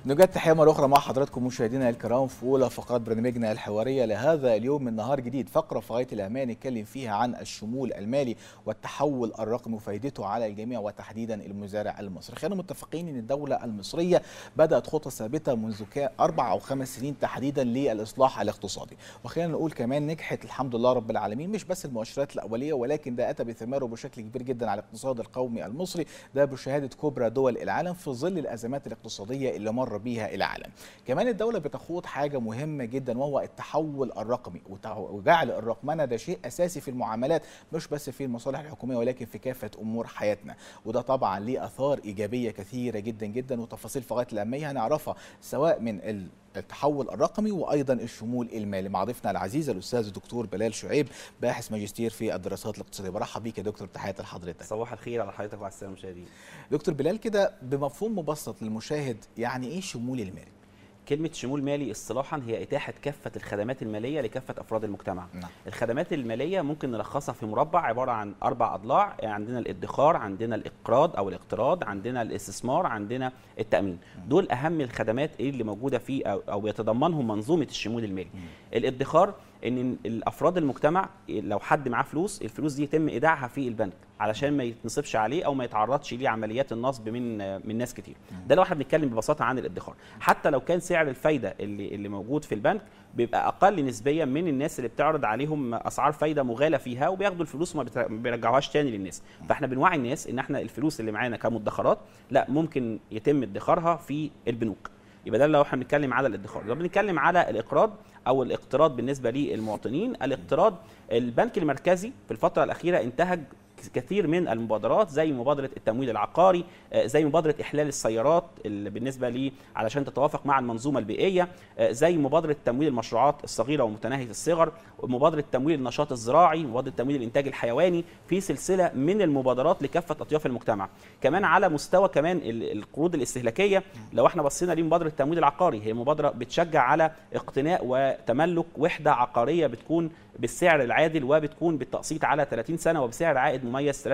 نجد تحية مرة أخرى مع حضراتكم مشاهدينا الكرام في أولى فقرات برنامجنا الحوارية لهذا اليوم من نهار جديد فقرة في غاية الأهمية نتكلم فيها عن الشمول المالي والتحول الرقمي وفائدته على الجميع وتحديدا المزارع المصري خلينا متفقين أن الدولة المصرية بدأت خطة ثابتة منذ أربع أو خمس سنين تحديدا للإصلاح الاقتصادي وخلينا نقول كمان نجحت الحمد لله رب العالمين مش بس المؤشرات الأولية ولكن ده أتى بثماره بشكل كبير جدا على الاقتصاد القومي المصري ده بشهادة كبرى دول العالم في ظل الأزمات الاقتصادية اللي مر بيها العالم كمان الدولة بتخوض حاجة مهمة جدا وهو التحول الرقمي وجعل الرقمنة ده شيء أساسي في المعاملات مش بس في المصالح الحكومية ولكن في كافة أمور حياتنا وده طبعا ليه أثار إيجابية كثيرة جدا جدا وتفاصيل في غاية الأهمية هنعرفها سواء من التحول الرقمي وايضا الشمول المالي مع ضيفنا العزيز الاستاذ الدكتور بلال شعيب باحث ماجستير في الدراسات الاقتصاديه برحب بيك يا دكتور تحياتي لحضرتك صباح الخير على حضرتك وعلى الساده المشاهدين دكتور بلال كده بمفهوم مبسط للمشاهد يعني ايه شمول المالي كلمة شمول مالي اصطلاحا هي إتاحة كافة الخدمات المالية لكافة أفراد المجتمع. نعم. الخدمات المالية ممكن نلخصها في مربع عبارة عن أربع أضلاع، عندنا الادخار، عندنا الإقراض أو الاقتراض، عندنا الاستثمار، عندنا التأمين. م. دول أهم الخدمات اللي موجودة في أو, أو يتضمنهم منظومة الشمول المالي. م. الادخار ان الافراد المجتمع لو حد معاه فلوس الفلوس دي يتم ايداعها في البنك علشان ما يتنصبش عليه او ما يتعرضش ليه عمليات النصب من من ناس كتير ده لو احنا بنتكلم ببساطه عن الادخار حتى لو كان سعر الفايده اللي اللي موجود في البنك بيبقى اقل نسبيا من الناس اللي بتعرض عليهم اسعار فايده مغالى فيها وبياخدوا الفلوس وما بيرجعوهاش تاني للناس فاحنا بنوعي الناس ان احنا الفلوس اللي معانا كمدخرات لا ممكن يتم ادخارها في البنوك يبقى ده لو احنا بنتكلم على الادخار لو بنتكلم على الاقراض او الاقتراض بالنسبه للمواطنين الاقتراض البنك المركزي في الفتره الاخيره انتهج كثير من المبادرات زي مبادره التمويل العقاري زي مبادره احلال السيارات اللي بالنسبه لي علشان تتوافق مع المنظومه البيئيه زي مبادره تمويل المشروعات الصغيره ومتناهيه الصغر مبادره تمويل النشاط الزراعي مبادره تمويل الانتاج الحيواني في سلسله من المبادرات لكافه اطياف المجتمع كمان على مستوى كمان القروض الاستهلاكيه لو احنا بصينا لمبادره التمويل العقاري هي مبادره بتشجع على اقتناء وتملك وحده عقاريه بتكون بالسعر العادل وبتكون بالتقسيط على 30 سنه وبسعر عائد مميز 3%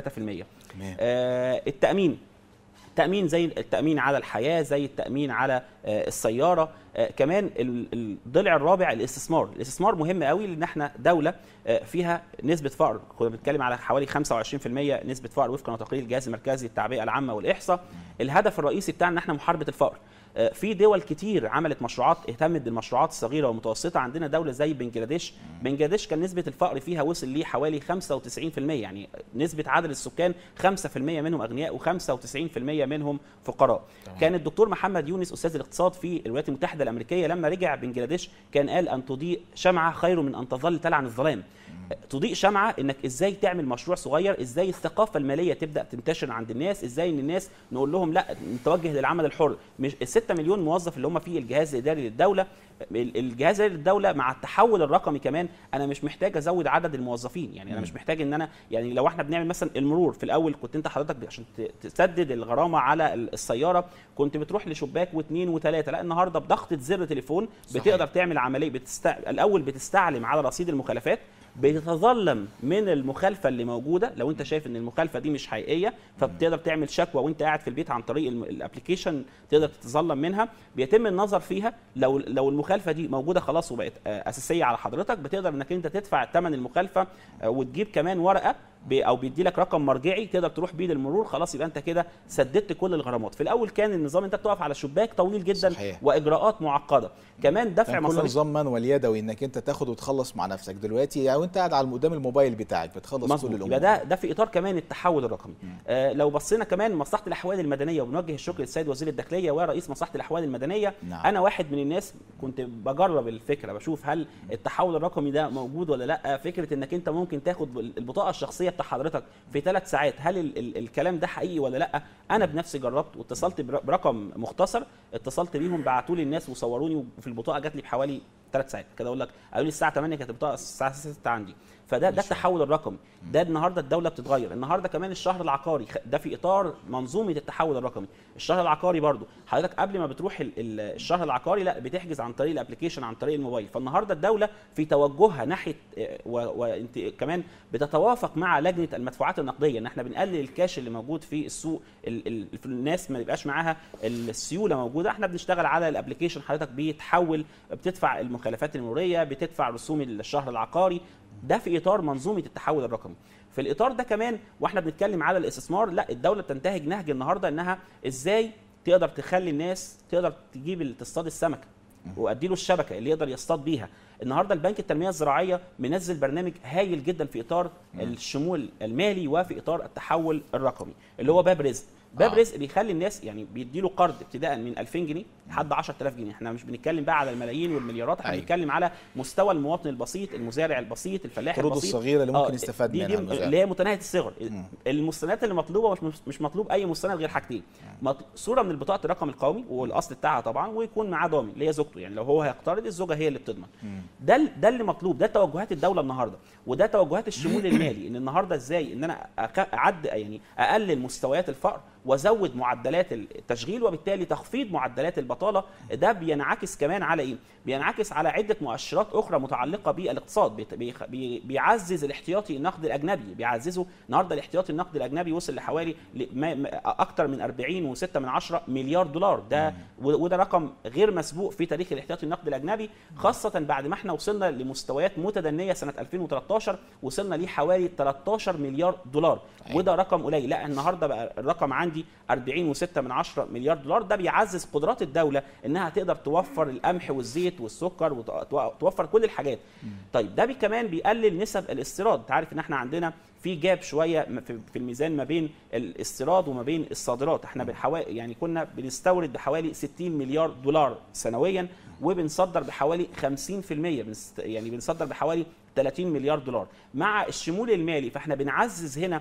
آه التامين التامين زي التامين على الحياه زي التامين على آه السياره آه كمان الضلع الرابع الاستثمار الاستثمار مهم قوي لان احنا دوله آه فيها نسبه فقر كنا بنتكلم على حوالي 25% نسبه فقر وفقا لتقرير الجهاز المركزي للتعبئه العامه والاحصاء الهدف الرئيسي بتاعنا ان احنا محاربه الفقر في دول كتير عملت مشروعات اهتمت بالمشروعات الصغيره والمتوسطه عندنا دوله زي بنجلاديش بنجلاديش كان نسبه الفقر فيها وصل ليه حوالي 95% يعني نسبه عدد السكان 5% منهم اغنياء و95% منهم فقراء طبعا. كان الدكتور محمد يونس استاذ الاقتصاد في الولايات المتحده الامريكيه لما رجع بنجلاديش كان قال ان تضيء شمعه خير من ان تظل تلعن الظلام تضيء شمعه انك ازاي تعمل مشروع صغير ازاي الثقافه الماليه تبدا تنتشر عند الناس ازاي ان الناس نقول لهم لا نتوجه للعمل الحر مش ال 6 مليون موظف اللي هم في الجهاز الاداري للدوله الجهاز الاداري للدوله مع التحول الرقمي كمان انا مش محتاج ازود عدد الموظفين يعني انا مش محتاج ان انا يعني لو احنا بنعمل مثلا المرور في الاول كنت انت حضرتك عشان تسدد الغرامه على السياره كنت بتروح لشباك واثنين وثلاثه لا النهارده بضغطه زر تليفون بتقدر صحيح. تعمل عمليه بتست... الاول بتستعلم على رصيد المخالفات بتتظلم من المخالفه اللي موجوده لو انت شايف ان المخالفه دي مش حقيقيه فبتقدر تعمل شكوى وانت قاعد في البيت عن طريق الابلكيشن تقدر تتظلم منها بيتم النظر فيها لو لو المخالفه دي موجوده خلاص وبقت اساسيه على حضرتك بتقدر انك انت تدفع ثمن المخالفه وتجيب كمان ورقه او بيدي لك رقم مرجعي تقدر تروح بيه للمرور خلاص يبقى انت كده سددت كل الغرامات في الاول كان النظام انت بتقف على شباك طويل جدا صحيح. واجراءات معقده كمان دفع مصاريف كل نظام مانوال يدوي انك انت تاخد وتخلص مع نفسك دلوقتي يعني وانت قاعد على قدام الموبايل بتاعك بتخلص مزبوط. كل الامور ده ده في اطار كمان التحول الرقمي آه لو بصينا كمان مصلحه الاحوال المدنيه وبنوجه الشكر للسيد وزير الداخليه ورئيس مصلحه الاحوال المدنيه نعم. انا واحد من الناس كنت بجرب الفكره بشوف هل التحول الرقمي ده موجود ولا لا فكره انك انت ممكن تاخد البطاقه الشخصيه بتاع حضرتك في ثلاث ساعات هل ال ال الكلام ده حقيقي ولا لا انا بنفسي جربت واتصلت برقم مختصر اتصلت بيهم بعتوا لي الناس وصوروني وفي البطاقه جات لي بحوالي ثلاث ساعات كده اقول لك قالوا لي الساعه 8 كانت البطاقه الساعه 6 عندي فده ده التحول الرقمي ده النهارده الدوله بتتغير النهارده كمان الشهر العقاري ده في اطار منظومه التحول الرقمي الشهر العقاري برضو حضرتك قبل ما بتروح الشهر العقاري لا بتحجز عن طريق الابلكيشن عن طريق الموبايل فالنهارده الدوله في توجهها ناحيه وانت كمان بتتوافق مع لجنه المدفوعات النقديه ان احنا بنقلل الكاش اللي موجود في السوق ال ال الناس ما يبقاش معاها السيوله موجوده احنا بنشتغل على الابلكيشن حضرتك بيتحول بتدفع المخالفات المروريه بتدفع رسوم الشهر العقاري ده في اطار منظومه التحول الرقمي في الاطار ده كمان واحنا بنتكلم على الاستثمار لا الدوله بتنتهج نهج النهارده انها ازاي تقدر تخلي الناس تقدر تجيب تصطاد السمكه وادي له الشبكه اللي يقدر يصطاد بيها النهارده البنك التنميه الزراعيه منزل برنامج هايل جدا في اطار الشمول المالي وفي اطار التحول الرقمي اللي هو باب رزق باب آه. رزق بيخلي الناس يعني بيدي له قرض ابتداء من 2000 جنيه لحد 10000 جنيه احنا مش بنتكلم بقى على الملايين والمليارات احنا بنتكلم على مستوى المواطن البسيط المزارع البسيط الفلاح البسيط الصغيره اللي ممكن آه يستفاد دي منها دي اللي هي متناهيه الصغر المستندات اللي مطلوبه مش مش مطلوب اي مستند غير حاجتين صوره من البطاقه الرقم القومي والاصل بتاعها طبعا ويكون معاه ضامن اللي هي زوجته يعني لو هو هيقترض الزوجه هي اللي بتضمن ده ده اللي مطلوب ده توجهات الدوله النهارده وده توجهات الشمول المالي ان النهارده ازاي ان انا اعد يعني اقلل مستويات الفقر وازود معدلات التشغيل وبالتالي تخفيض معدلات البطاله ده بينعكس كمان على ايه بينعكس على عده مؤشرات اخرى متعلقه بالاقتصاد بيعزز الاحتياطي النقد الاجنبي بيعززه النهارده الاحتياطي النقد الاجنبي وصل لحوالي اكثر من 40 و6 من 10 مليار دولار ده وده رقم غير مسبوق في تاريخ الاحتياطي النقد الاجنبي خاصه بعد ما احنا وصلنا لمستويات متدنيه سنه 2013 وصلنا ليه حوالي 13 مليار دولار وده رقم قليل لا النهارده بقى الرقم عندي 40 و6 من 10 مليار دولار ده بيعزز قدرات الدوله انها تقدر توفر القمح والزيت والسكر وتوفر كل الحاجات طيب ده بي كمان بيقلل نسب الاستيراد انت عارف ان احنا عندنا في جاب شويه في الميزان ما بين الاستيراد وما بين الصادرات احنا بحوالي يعني كنا بنستورد بحوالي 60 مليار دولار سنويا وبنصدر بحوالي 50% يعني بنصدر بحوالي 30 مليار دولار مع الشمول المالي فاحنا بنعزز هنا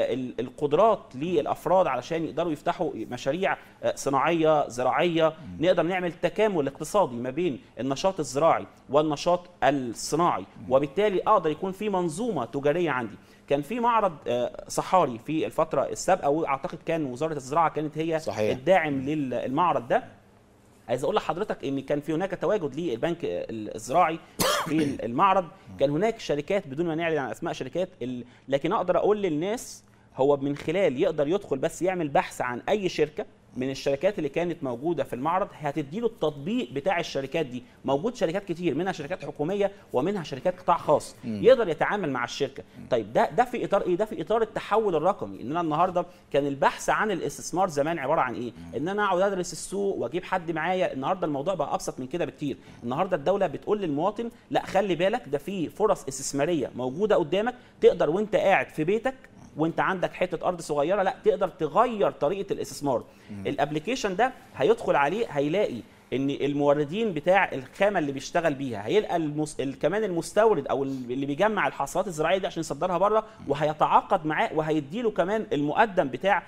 القدرات للافراد علشان يقدروا يفتحوا مشاريع صناعيه زراعيه نقدر نعمل تكامل اقتصادي ما بين النشاط الزراعي والنشاط الصناعي وبالتالي اقدر يكون في منظومه تجاريه عندي كان في معرض صحاري في الفتره السابقه واعتقد كان وزاره الزراعه كانت هي صحيح. الداعم للمعرض ده عايز اقول لحضرتك ان كان في هناك تواجد للبنك الزراعي في المعرض كان هناك شركات بدون ما نعلن عن اسماء شركات لكن اقدر اقول للناس هو من خلال يقدر يدخل بس يعمل بحث عن اي شركه من الشركات اللي كانت موجوده في المعرض هتديله التطبيق بتاع الشركات دي موجود شركات كتير منها شركات حكوميه ومنها شركات قطاع خاص م. يقدر يتعامل مع الشركه طيب ده ده في اطار ايه ده في اطار التحول الرقمي ان انا النهارده كان البحث عن الاستثمار زمان عباره عن ايه ان انا اقعد ادرس السوق واجيب حد معايا النهارده الموضوع بقى ابسط من كده بكتير النهارده الدوله بتقول للمواطن لا خلي بالك ده في فرص استثماريه موجوده قدامك تقدر وانت قاعد في بيتك وانت عندك حته ارض صغيره لا تقدر تغير طريقه الاستثمار الابلكيشن ده هيدخل عليه هيلاقي ان الموردين بتاع الخامه اللي بيشتغل بيها هيلقى المس... كمان المستورد او اللي بيجمع الحصاد الزراعيه دي عشان يصدرها بره وهيتعاقد معاه وهيديله كمان المقدم بتاع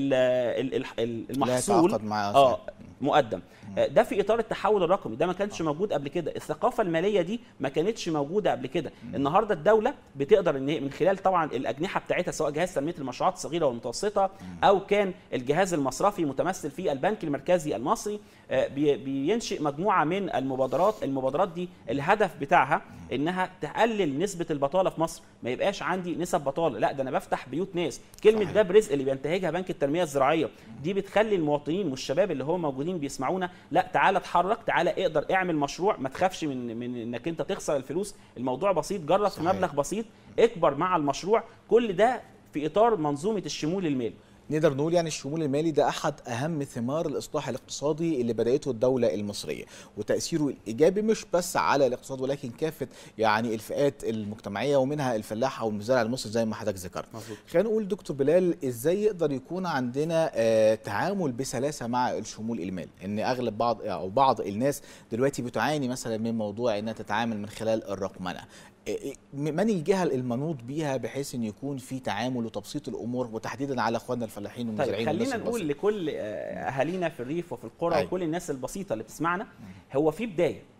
المحصول معاه اه مقدم ده في اطار التحول الرقمي ده ما كانش موجود قبل كده الثقافه الماليه دي ما كانتش موجوده قبل كده النهارده الدوله بتقدر ان هي من خلال طبعا الاجنحه بتاعتها سواء جهاز تنميه المشروعات الصغيره والمتوسطه او كان الجهاز المصرفي متمثل في البنك المركزي المصري بينشئ مجموعه من المبادرات المبادرات دي الهدف بتاعها انها تقلل نسبه البطاله في مصر ما يبقاش عندي نسب بطاله لا ده انا بفتح بيوت ناس كلمه باب رزق اللي بينتهجها بنك التنميه الزراعيه دي بتخلي المواطنين والشباب اللي هم موجودين بيسمعونا لا تعالى اتحرك تعالى اقدر اعمل مشروع ما تخافش من من انك انت تخسر الفلوس الموضوع بسيط جرب في مبلغ بسيط اكبر مع المشروع كل ده في اطار منظومه الشمول المالي نقدر نقول يعني الشمول المالي ده احد اهم ثمار الاصلاح الاقتصادي اللي بداته الدوله المصريه وتاثيره الايجابي مش بس على الاقتصاد ولكن كافه يعني الفئات المجتمعيه ومنها الفلاح او المزارع المصري زي ما حضرتك ذكرت خلينا نقول دكتور بلال ازاي يقدر يكون عندنا آه تعامل بسلاسه مع الشمول المالي ان اغلب بعض او بعض الناس دلوقتي بتعاني مثلا من موضوع انها تتعامل من خلال الرقمنه من الجهه المنوط بيها بحيث ان يكون في تعامل وتبسيط الامور وتحديدا على اخواننا الفلاحين والمزارعين طيب خلينا نقول لكل اهالينا في الريف وفي القرى أيوة. وكل الناس البسيطه اللي بتسمعنا هو في بدايه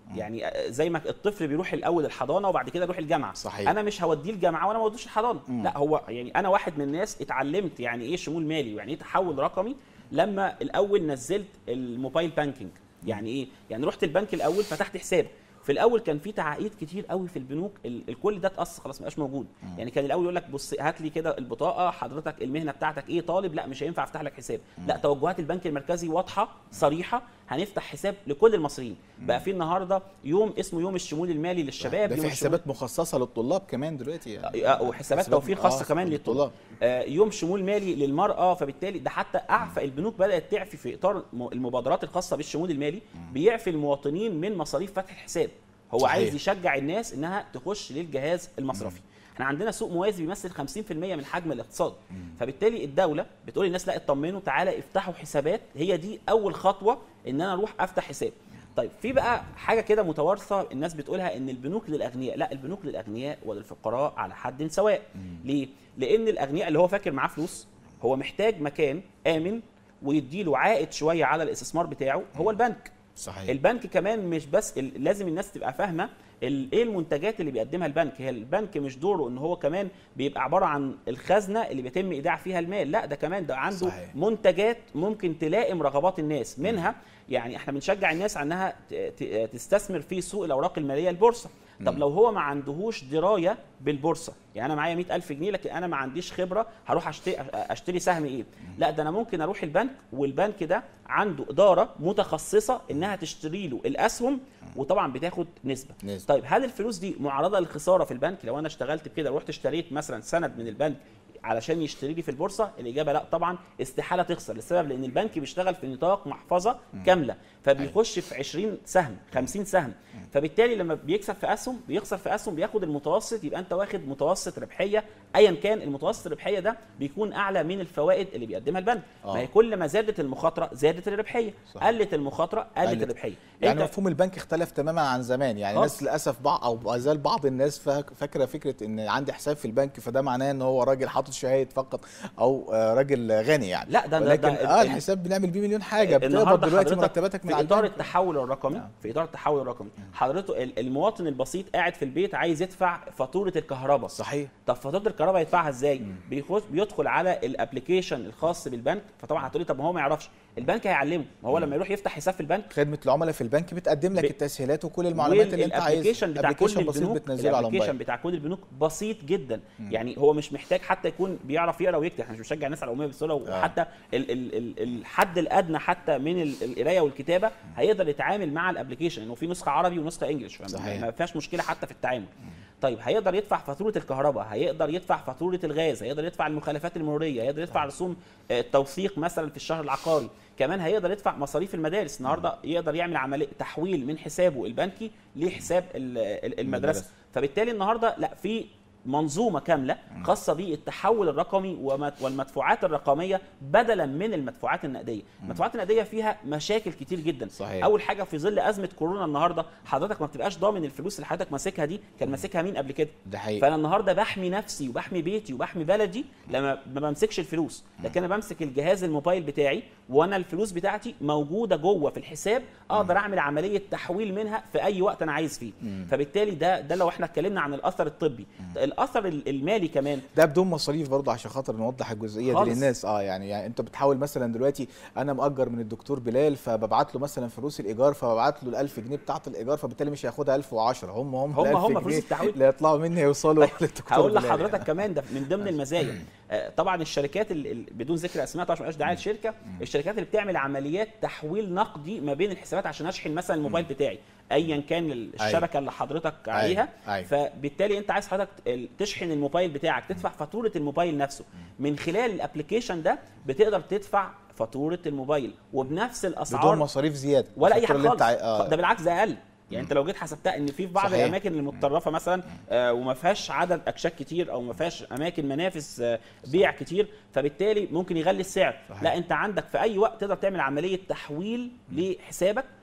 يعني زي ما الطفل بيروح الاول الحضانه وبعد كده يروح الجامعه صحيح. انا مش هوديه الجامعه وانا ما اودوش الحضانه لا هو يعني انا واحد من الناس اتعلمت يعني ايه شمول مالي ويعني ايه تحول رقمي لما الاول نزلت الموبايل بانكينج يعني ايه يعني رحت البنك الاول فتحت حساب في الاول كان في تعقيد كتير قوي في البنوك ال- الكل ده اتقص خلاص ما بقاش موجود يعني كان الاول يقول لك بص هات لي كده البطاقه حضرتك المهنه بتاعتك ايه طالب لا مش هينفع افتح لك حساب لا توجهات البنك المركزي واضحه صريحه هنفتح حساب لكل المصريين بقى في النهارده يوم اسمه يوم الشمول المالي للشباب ده يوم في حسابات مخصصه للطلاب كمان دلوقتي يعني آه، وحسابات توفير خاصه آه، كمان للطلاب آه، يوم شمول مالي للمراه فبالتالي ده حتى اعفى البنوك بدات تعفي في اطار م- المبادرات الخاصه بالشمول المالي بيعفي المواطنين من مصاريف فتح الحساب هو صحيح. عايز يشجع الناس انها تخش للجهاز المصرفي احنا عندنا سوق موازي بيمثل 50% من حجم الاقتصاد فبالتالي الدوله بتقول للناس لا اطمنوا تعالى افتحوا حسابات هي دي اول خطوه ان انا اروح افتح حساب طيب في بقى حاجه كده متوارثه الناس بتقولها ان البنوك للاغنياء لا البنوك للاغنياء وللفقراء على حد سواء ليه لان الاغنياء اللي هو فاكر معاه فلوس هو محتاج مكان امن ويديله عائد شويه على الاستثمار بتاعه هو البنك صحيح البنك كمان مش بس ال- لازم الناس تبقى فاهمه ال- ايه المنتجات اللي بيقدمها البنك هي البنك مش دوره ان هو كمان بيبقى عباره عن الخزنه اللي بيتم ايداع فيها المال لا ده كمان ده عنده صحيح. منتجات ممكن تلائم رغبات الناس منها يعني احنا بنشجع الناس على انها ت- ت- تستثمر في سوق الاوراق الماليه البورصه طب لو هو ما عندهوش درايه بالبورصه يعني انا معايا 100000 جنيه لكن انا ما عنديش خبره هروح اشتري اشتري سهم ايه لا ده انا ممكن اروح البنك والبنك ده عنده اداره متخصصه انها تشتري له الاسهم وطبعا بتاخد نسبه نسبة. طيب هل الفلوس دي معرضه للخساره في البنك لو انا اشتغلت بكده رحت اشتريت مثلا سند من البنك علشان يشتري لي في البورصه الاجابه لا طبعا استحاله تخسر للسبب لان البنك بيشتغل في نطاق محفظه كامله فبيخش في 20 سهم 50 سهم فبالتالي لما بيكسب في اسهم بيخسر في اسهم بياخد المتوسط يبقى انت واخد متوسط ربحيه ايا كان المتوسط الربحيه ده بيكون اعلى من الفوائد اللي بيقدمها البنك آه. ما هي كل ما زادت المخاطره زادت الربحيه صحيح. قلت المخاطره قلت قلت. الربحيه يعني انت مفهوم البنك اختلف تماما عن زمان يعني خالص. الناس للاسف بعض او ما زال بعض الناس فاك- فاكره فكره ان عندي حساب في البنك فده معناه ان هو راجل حاطط شهاده فقط او آه، راجل غني يعني لا، ده- ده- ولكن ده- اه ال- الحساب بنعمل بيه مليون حاجه بتقبض النهارده دلوقتي حضرتك مرتباتك من في على اطار البنك التحول الرقمي نعم. في اطار التحول الرقمي حضرته ال- المواطن البسيط قاعد في البيت عايز يدفع فاتوره الكهرباء صحيح طب فاتوره الكهرباء يدفعها ازاي بيخش بيدخل على الابلكيشن الخاص بالبنك فطبعا هتقولي طب ما هو ما يعرفش البنك هيعلمه ما هو لما يروح يفتح حساب في البنك خدمه العملاء في البنك بتقدم لك ب- التسهيلات وكل المعلومات اللي انت عايزها والابلكيشن بتاع كل application بسيط البنوك بتنزله على الابلكيشن موبايل بتاع كل البنوك بسيط جدا يعني هو مش محتاج حتى يكون بيعرف يقرا ويكتب احنا مش بنشجع الناس على الاميه بالسهوله وحتى ال ال ال الحد الادنى حتى من ال- القرايه والكتابه هيقدر يتعامل مع الابلكيشن انه في نسخه عربي ونسخه انجلش صحيح. ما فيهاش مشكله حتى في التعامل طيب هيقدر يدفع فاتوره الكهرباء هيقدر يدفع فاتوره الغاز هيقدر يدفع المخالفات المروريه هيقدر يدفع رسوم آه، التوثيق مثلا في الشهر العقاري كمان هيقدر يدفع مصاريف المدارس النهارده يقدر يعمل عمليه تحويل من حسابه البنكي لحساب ال- ال- المدرسه المدرسة. فبالتالي النهارده لا في منظومه كامله خاصه بالتحول الرقمي ومت- والمدفوعات الرقميه بدلا من المدفوعات النقديه المدفوعات النقديه فيها مشاكل كتير جدا صحيح. اول حاجه في ظل ازمه كورونا النهارده حضرتك ما بتبقاش ضامن الفلوس اللي حضرتك ماسكها دي كان ماسكها مين قبل كده ده حقيقي فانا النهارده بحمي نفسي وبحمي بيتي وبحمي بلدي لما ما بمسكش الفلوس لكن انا بمسك الجهاز الموبايل بتاعي وانا الفلوس بتاعتي موجوده جوه في الحساب اقدر اعمل عمليه تحويل منها في اي وقت انا عايز فيه فبالتالي ده ده لو احنا اتكلمنا عن الاثر الطبي الاثر ال- المالي كمان ده بدون مصاريف برضه عشان خاطر نوضح الجزئيه دي خالص. للناس اه يعني, يعني انت بتحاول مثلا دلوقتي انا مأجر من الدكتور بلال فببعت له مثلا فلوس الايجار فببعت له ال 1000 جنيه بتاعه الايجار فبالتالي مش هياخدها 1010 هم هم هم- ال 1000 هم فلوس جنيه التحويل. اللي هيطلعوا مني يوصلوا للدكتور هقول بلال لحضرتك يعني. كمان ده من ضمن المزايا آه، طبعا الشركات ال- ال- بدون ذكر اسماء طبعا مش دعايه الشركه الشركات اللي بتعمل عمليات تحويل نقدي ما بين الحسابات عشان اشحن مثلا الموبايل بتاعي ايا كان ال- الشبكه اللي حضرتك عليها أيوة. فبالتالي انت عايز حضرتك ال- تشحن الموبايل بتاعك تدفع فاتوره الموبايل نفسه من خلال الابلكيشن ده بتقدر تدفع فاتوره الموبايل وبنفس الاسعار بدون مصاريف زياده ولا اي الفاتورة حاجه اللي خالص انت عاي- آه. ده بالعكس ده اقل يعني انت لو جيت حسبتها ان في في بعض صحيح. الاماكن المتطرفه مثلا آه وما فيهاش عدد اكشاك كتير او ما فيهاش اماكن منافس آه بيع كتير فبالتالي ممكن يغلي السعر صحيح. لا انت عندك في اي وقت تقدر تعمل عمليه تحويل لحسابك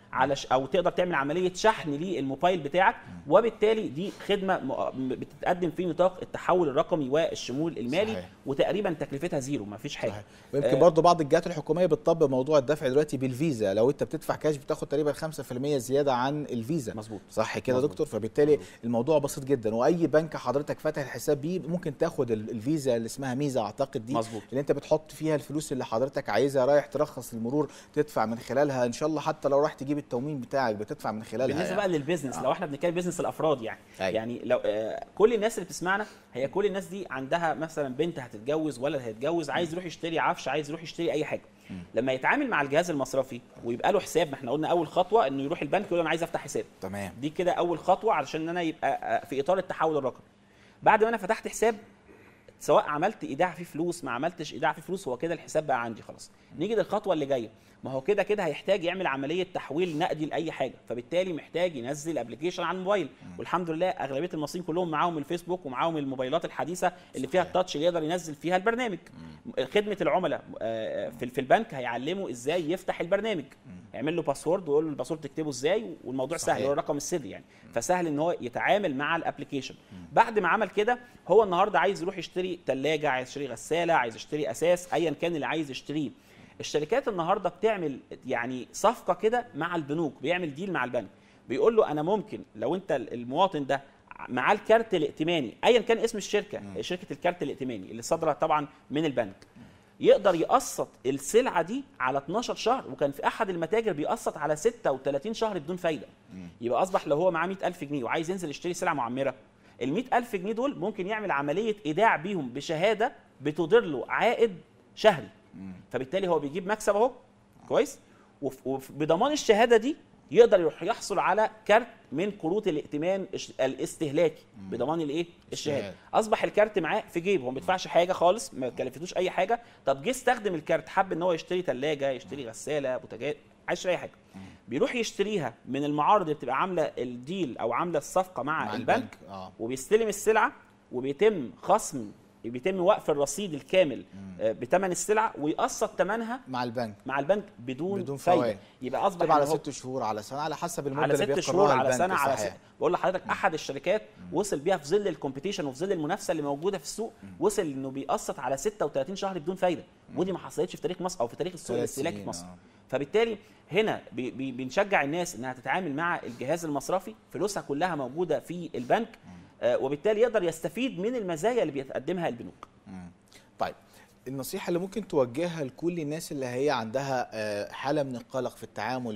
على ش... او تقدر تعمل عمليه شحن للموبايل بتاعك وبالتالي دي خدمه م... بتتقدم في نطاق التحول الرقمي والشمول المالي صحيح. وتقريبا تكلفتها زيرو ما فيش حاجه صحيح. ويمكن آه برضه بعض الجهات الحكوميه بتطبق موضوع الدفع دلوقتي بالفيزا لو انت بتدفع كاش بتاخد تقريبا 5% زياده عن الفيزا مظبوط صح كده يا دكتور فبالتالي مزبوط. الموضوع بسيط جدا واي بنك حضرتك فاتح الحساب بيه ممكن تاخد الفيزا اللي اسمها ميزه اعتقد دي مظبوط اللي انت بتحط فيها الفلوس اللي حضرتك عايزها رايح ترخص المرور تدفع من خلالها ان شاء الله حتى لو رايح تجيب التومين بتاعك بتدفع من خلالها بالنسبه يعني. بقى للبيزنس آه. لو احنا بنتكلم بيزنس الافراد يعني أيوة. يعني لو آه كل الناس اللي بتسمعنا هي كل الناس دي عندها مثلا بنت هتتجوز ولد هيتجوز عايز يروح يشتري عفش عايز يروح يشتري اي حاجه م. لما يتعامل مع الجهاز المصرفي ويبقى له حساب ما احنا قلنا اول خطوه انه يروح البنك يقول له انا عايز افتح حساب تمام دي كده اول خطوه علشان انا يبقى في اطار التحول الرقمي بعد ما انا فتحت حساب سواء عملت ايداع فيه فلوس ما عملتش ايداع فيه فلوس هو كده الحساب بقى عندي خلاص نيجي للخطوه اللي جايه ما هو كده كده هيحتاج يعمل عمليه تحويل نقدي لاي حاجه فبالتالي محتاج ينزل ابلكيشن على الموبايل والحمد لله اغلبيه المصريين كلهم معاهم الفيسبوك ومعاهم الموبايلات الحديثه اللي فيها التاتش اللي يقدر ينزل فيها البرنامج خدمه العملاء في في البنك هيعلمه ازاي يفتح البرنامج يعمل له باسورد ويقول له الباسورد تكتبه ازاي والموضوع صحيح. سهل هو الرقم السري يعني فسهل ان هو يتعامل مع الابلكيشن بعد ما عمل كده هو النهارده عايز يروح يشتري ثلاجه عايز يشتري غساله عايز يشتري اساس ايا كان اللي عايز يشتريه الشركات النهارده بتعمل يعني صفقه كده مع البنوك بيعمل ديل مع البنك بيقول له انا ممكن لو انت المواطن ده معاه الكارت الائتماني ايا كان اسم الشركه مم. شركه الكارت الائتماني اللي صادره طبعا من البنك يقدر يقسط السلعه دي على 12 شهر وكان في احد المتاجر بيقسط على 36 شهر بدون فايده مم. يبقى اصبح لو هو معاه 100000 جنيه وعايز ينزل يشتري سلعه معمره ال 100000 جنيه دول ممكن يعمل عمليه ايداع بيهم بشهاده بتدر له عائد شهري مم. فبالتالي هو بيجيب مكسب اهو كويس وف- وف- بضمان الشهاده دي يقدر يروح يحصل على كارت من كروت الائتمان الش- الاستهلاكي بضمان الايه الشهاده الشهادة. اصبح الكارت معاه في جيبه هو ما بيدفعش حاجه خالص ما كلفتوش اي حاجه طب جه استخدم الكارت حب ان هو يشتري ثلاجه يشتري غساله بوتاجاز عايز يشتري اي حاجه بيروح يشتريها من المعارض اللي بتبقى عامله الديل او عامله الصفقه مع, مع البنك, البنك اه وبيستلم السلعه وبيتم خصم بيتم وقف الرصيد الكامل آه، بثمن السلعه ويقسط ثمنها مع البنك مع البنك بدون, بدون فايده فوائد. يبقى اصبح طبعا على إن هو- ست شهور على سنه على حسب المده على اللي ست بيقررها شهور على البنك، سنه على صحيح. س... بقول لحضرتك احد الشركات وصل بيها في ظل الكومبيتيشن وفي ظل المنافسه اللي موجوده في السوق وصل انه بيقسط على 36 شهر بدون فايده ودي ما حصلتش في تاريخ مصر او في تاريخ السوق ثلاث الاستهلاكي سنين، في مصر آه. فبالتالي هنا بي بي بنشجع الناس انها تتعامل مع الجهاز المصرفي فلوسها كلها موجوده في البنك آه وبالتالي يقدر يستفيد من المزايا اللي بيقدمها البنوك مم. طيب النصيحة اللي ممكن توجهها لكل الناس اللي هي عندها آه، حالة من القلق في التعامل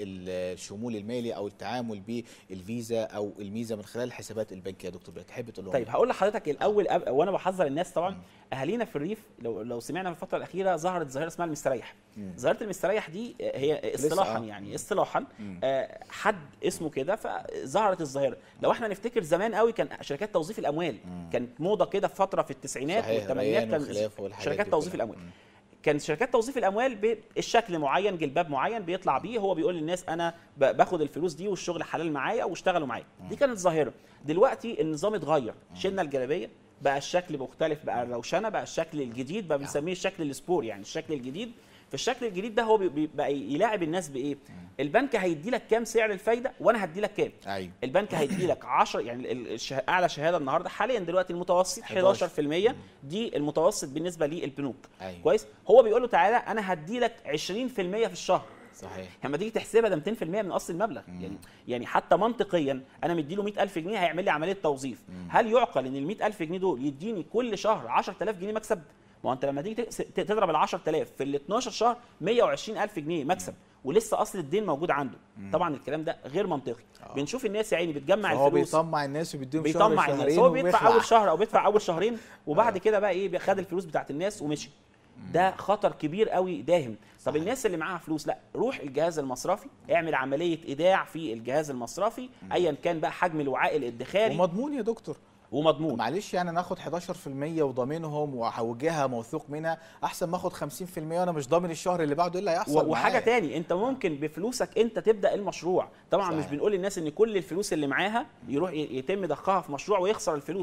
بالشمول المالي أو التعامل بالفيزا أو الميزة من خلال الحسابات البنكية يا دكتور بقى تحب تقول لهم طيب إيه؟ هقول لحضرتك الاول أب... وانا بحذر الناس طبعا اهالينا في الريف لو لو سمعنا في الفتره الاخيره ظهرت ظاهره اسمها المستريح مم. ظاهره المستريح دي آه، هي اصطلاحا آه. يعني اصطلاحا مم. آه، حد اسمه كده فظهرت الظاهره لو احنا نفتكر زمان قوي كان شركات توظيف الاموال مم. كانت موضه كده في فتره في التسعينات صحيح، والثمانينات ريان كان وخلافه والحاجات شركات دي توظيف كلها. الاموال مم. كان شركات توظيف الاموال بالشكل معين جلباب معين بيطلع بيه هو بيقول للناس انا ب- باخد الفلوس دي والشغل حلال معايا واشتغلوا معايا دي كانت ظاهره دلوقتي النظام اتغير شلنا الجلابيه بقى الشكل مختلف بقى الروشنه بقى الشكل الجديد بقى بنسميه الشكل السبور يعني الشكل الجديد في الشكل الجديد ده هو بي- بي- بقى يلاعب الناس بايه البنك هيدي لك كام سعر الفايده وانا هدي لك كام أيوه البنك هيدي لك 10 يعني ال- الشه... اعلى شهاده النهارده حاليا دلوقتي المتوسط 11. 11% دي المتوسط بالنسبه للبنوك أيوه كويس هو بيقول له تعالى انا هدي لك 20% في الشهر صحيح لما تيجي تحسبها ده 200% من اصل المبلغ يعني يعني حتى منطقيا انا مديله 100000 جنيه هيعمل لي عمليه توظيف هل يعقل ان ال 100000 جنيه دول يديني كل شهر 10000 جنيه مكسب ما هو انت لما تيجي تقس- ت- تضرب ال 10000 في ال 12 شهر 120000 جنيه مكسب ولسه اصل الدين موجود عنده طبعا الكلام ده غير منطقي بنشوف الناس يا عيني بتجمع فهو الفلوس بيطمع الناس وبيديهم شهر بيطمع الناس شهرين هو بيدفع وبيخلع. اول شهر او بيدفع اول شهرين وبعد كده بقى ايه خد الفلوس بتاعت الناس ومشي ده خطر كبير قوي داهم طب صحيح. الناس اللي معاها فلوس لا روح الجهاز المصرفي اعمل عمليه ايداع في الجهاز المصرفي ايا كان بقى حجم الوعاء الادخاري ومضمون يا دكتور ومضمون معلش يعني ناخد 11% وضامنهم وجهه موثوق منها احسن ما اخد 50% وانا مش ضامن الشهر اللي بعده ايه اللي هيحصل و- وحاجه معايا. تاني انت ممكن بفلوسك انت تبدا المشروع طبعا صحيح. مش بنقول للناس ان كل الفلوس اللي معاها يروح ي- يتم ضخها في مشروع ويخسر الفلوس لا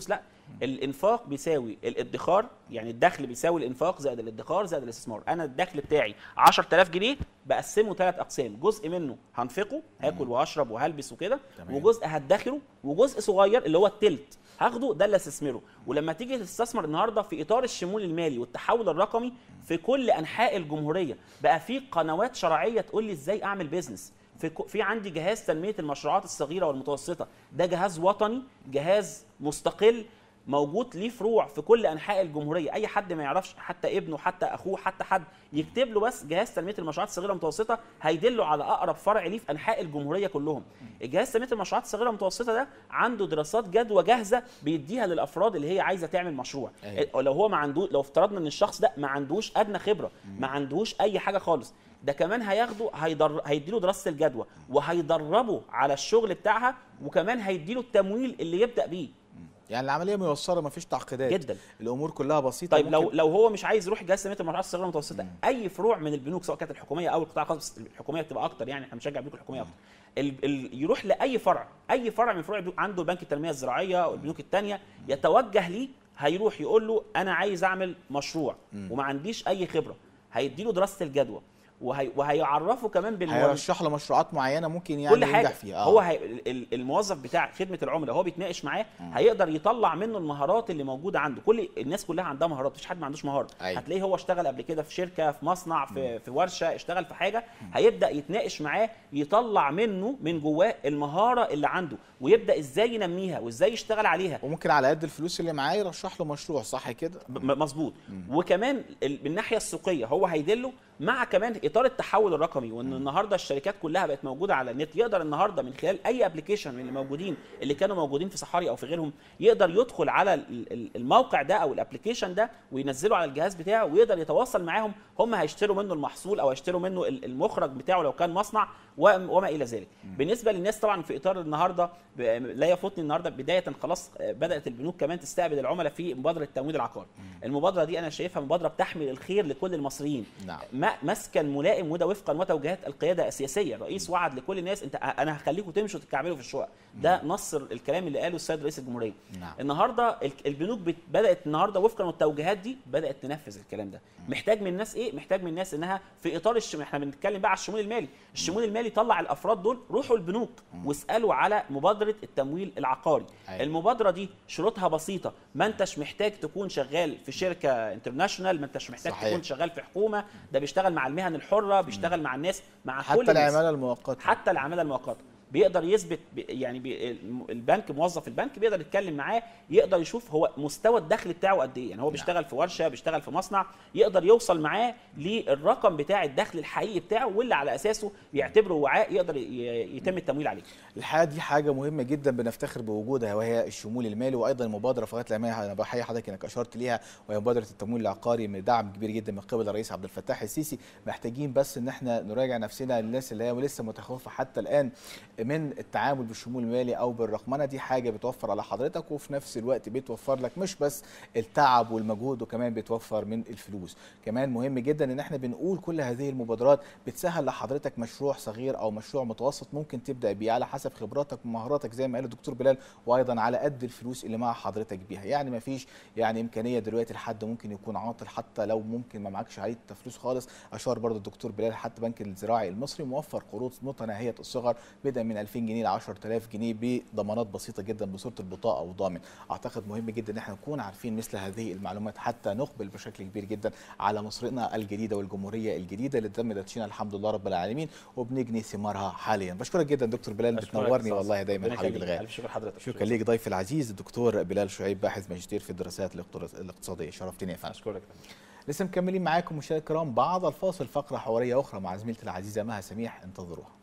الانفاق بيساوي الادخار يعني الدخل بيساوي الانفاق زائد الادخار زائد الاستثمار انا الدخل بتاعي 10000 جنيه بقسمه ثلاث اقسام جزء منه هنفقه هاكل وهشرب وهلبس وكده تمام. وجزء هدخره وجزء صغير اللي هو التلت هاخده ده اللي استثمره ولما تيجي تستثمر النهارده في اطار الشمول المالي والتحول الرقمي في كل انحاء الجمهوريه بقى في قنوات شرعيه تقول لي ازاي اعمل بيزنس في كو- في عندي جهاز تنميه المشروعات الصغيره والمتوسطه ده جهاز وطني جهاز مستقل موجود ليه فروع في كل انحاء الجمهوريه اي حد ما يعرفش حتى ابنه حتى اخوه حتى حد يكتب له بس جهاز تنميه المشروعات الصغيره والمتوسطه هيدله على اقرب فرع ليه في انحاء الجمهوريه كلهم الجهاز تنميه المشروعات الصغيره والمتوسطه ده عنده دراسات جدوى جاهزه بيديها للافراد اللي هي عايزه تعمل مشروع أيوة. لو هو ما عنده لو افترضنا ان الشخص ده ما عندوش ادنى خبره ما عندوش اي حاجه خالص ده كمان هياخده هيدر... هيديله دراسه الجدوى وهيدربه على الشغل بتاعها وكمان هيديله التمويل اللي يبدا بيه يعني العمليه ميسره مفيش تعقيدات جدا الامور كلها بسيطه طيب لو ممكن- لو هو مش عايز يروح جهاز تنميه المشروعات الصغيره والمتوسطه اي فروع من البنوك سواء كانت الحكوميه او القطاع الخاص بس الحكوميه بتبقى اكتر يعني احنا بنشجع البنوك الحكوميه اكتر ال ال يروح لاي فرع اي فرع من فروع البنوك عنده بنك التنميه الزراعيه او البنوك الثانيه يتوجه ليه هيروح يقول له انا عايز اعمل مشروع وما عنديش اي خبره هيديله دراسه الجدوى وهي وهيعرفه كمان بالموارد هيرشح له مشروعات معينه ممكن يعني كل حاجه ينجح فيها آه. هو هي ال- الموظف بتاع خدمه العملاء هو بيتناقش معاه هيقدر يطلع منه المهارات اللي موجوده عنده كل الناس كلها عندها مهارات مفيش حد ما عندوش مهاره أيوة. هتلاقيه هو اشتغل قبل كده في شركه في مصنع في في ورشه اشتغل في حاجه هيبدا يتناقش معاه يطلع منه من جواه المهاره اللي عنده ويبدا ازاي ينميها وازاي يشتغل عليها وممكن على قد الفلوس اللي معاه يرشح له مشروع صح كده م- مظبوط وكمان ال- من الناحيه السوقيه هو هيدله مع كمان اطار التحول الرقمي وان النهارده الشركات كلها بقت موجوده على النت يقدر النهارده من خلال اي ابلكيشن من اللي موجودين اللي كانوا موجودين في صحاري او في غيرهم يقدر يدخل على ال- ال- الموقع ده او الابلكيشن ده وينزله على الجهاز بتاعه ويقدر يتواصل معاهم هم هيشتروا منه المحصول او هيشتروا منه ال- المخرج بتاعه لو كان مصنع و- وما الى ذلك بالنسبه للناس طبعا في اطار النهارده ب- لا يفوتني النهارده بدايه خلاص آه، بدات البنوك كمان تستقبل العملاء في مبادره التمويل العقاري المبادره دي انا شايفها مبادره بتحمل الخير لكل المصريين نعم. ما- مسكن ملائم وده وفقا وتوجيهات القياده السياسيه الرئيس وعد لكل الناس انت انا هخليكم تمشوا تتكعبلوا في الشقق ده نص الكلام اللي قاله السيد رئيس الجمهوريه نعم. النهارده ال- البنوك بت- بدات النهارده وفقا للتوجيهات دي بدات تنفذ الكلام ده محتاج من الناس ايه محتاج من الناس انها في اطار الشمول احنا بنتكلم بقى على الشمول المالي الشمول المالي طلع الافراد دول روحوا البنوك واسالوا على مبادره التمويل العقاري أيوة. المبادره دي شروطها بسيطه ما انتش محتاج تكون شغال في شركه انترناشونال ما انتش محتاج صحيح. تكون شغال في حكومه ده بيشتغل مع المهن الحره بيشتغل مع الناس مع كل حتى الناس. العماله المؤقته حتى العماله المؤقته بيقدر يثبت ب- يعني بي الم- البنك موظف البنك بيقدر يتكلم معاه يقدر يشوف هو مستوى الدخل بتاعه قد ايه يعني هو بيشتغل في ورشه بيشتغل في مصنع يقدر يوصل معاه للرقم بتاع الدخل الحقيقي بتاعه واللي على اساسه يعتبره وعاء يقدر ي- يتم التمويل عليه الحقيقه دي حاجه مهمه جدا بنفتخر بوجودها وهي الشمول المالي وايضا المبادره في غايه الاهميه انا بحيي حضرتك انك اشرت ليها وهي مبادره التمويل العقاري من دعم كبير جدا من قبل الرئيس عبد الفتاح السيسي محتاجين بس ان احنا نراجع نفسنا الناس اللي هي لسه متخوفه حتى الان من التعامل بالشمول المالي او بالرقمنه دي حاجه بتوفر على حضرتك وفي نفس الوقت بتوفر لك مش بس التعب والمجهود وكمان بتوفر من الفلوس كمان مهم جدا ان احنا بنقول كل هذه المبادرات بتسهل لحضرتك مشروع صغير او مشروع متوسط ممكن تبدا بيه على حسب خبراتك ومهاراتك زي ما قال الدكتور بلال وايضا على قد الفلوس اللي مع حضرتك بيها يعني ما فيش يعني امكانيه دلوقتي لحد ممكن يكون عاطل حتى لو ممكن ما معكش عليه فلوس خالص اشار برضو الدكتور بلال حتى بنك الزراعي المصري موفر قروض متناهيه الصغر بدءا من 2000 جنيه ل 10000 جنيه بضمانات بسيطه جدا بصوره البطاقه وضامن اعتقد مهم جدا ان احنا نكون عارفين مثل هذه المعلومات حتى نقبل بشكل كبير جدا على مصرنا الجديده والجمهوريه الجديده اللي تم تدشينها الحمد لله رب العالمين وبنجني ثمارها حاليا بشكرك جدا دكتور بلال أشكرك بتنورني أستاذ. والله دايما ربنا حبيبي يخليك. الغالي الف شكر حضرتك شكرا ليك ضيفي العزيز الدكتور بلال شعيب باحث ماجستير في الدراسات الاقتصاد- الاقتصاديه شرفتني يا فندم اشكرك لسه مكملين معاكم مشاهدينا الكرام بعد الفاصل فقره حواريه اخرى مع زميلتي العزيزه مها سميح انتظروها